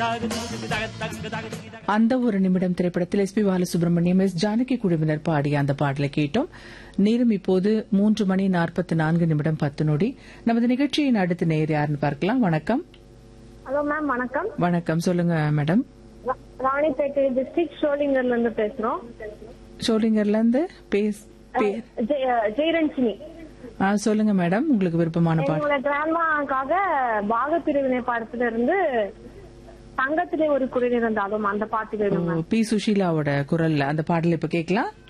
அந்த ஒரு நிமிடம் திரைப்படத்தில் S P Balasubrahmanyam S Janaki குழுவினர் பாடிய அந்த பாடலை கேட்டோம் நேரம் இப்போது மூன்று மணி நாற்பத்தி நான்கு நிமிடம் பத்து நொடி நமது நிகழ்ச்சியின் அடுத்த நேர் யாருன்னு பார்க்கலாம் வணக்கம் ஹலோ மேம் வணக்கம் வணக்கம் சொல்லுங்க மேடம் ரா- ராணிப்பேட்டை டிஸ்ட்ரிக்ட் ஷோலிங்கர்ல இருந்து பேசுறோம் ஷோலிங்கர்ல இருந்து பேஸ் பேர் ஜெய- ஜெயரஞ்சினி ஆ, சொல்லுங்க மேடம் உங்களுக்கு விருப்பமான பாட்டு எங்களோட கிராண்ட்மாக்காக பாக பிரிவினை படத்துல இருந்து தங்கத்திலே ஒரு குறை இருந்தாலும் அந்த பாட்டு வேணும் மேம் பி சுஷீலாவோட குரல்ல அந்த பாடலை இப்ப கேட்கலாம்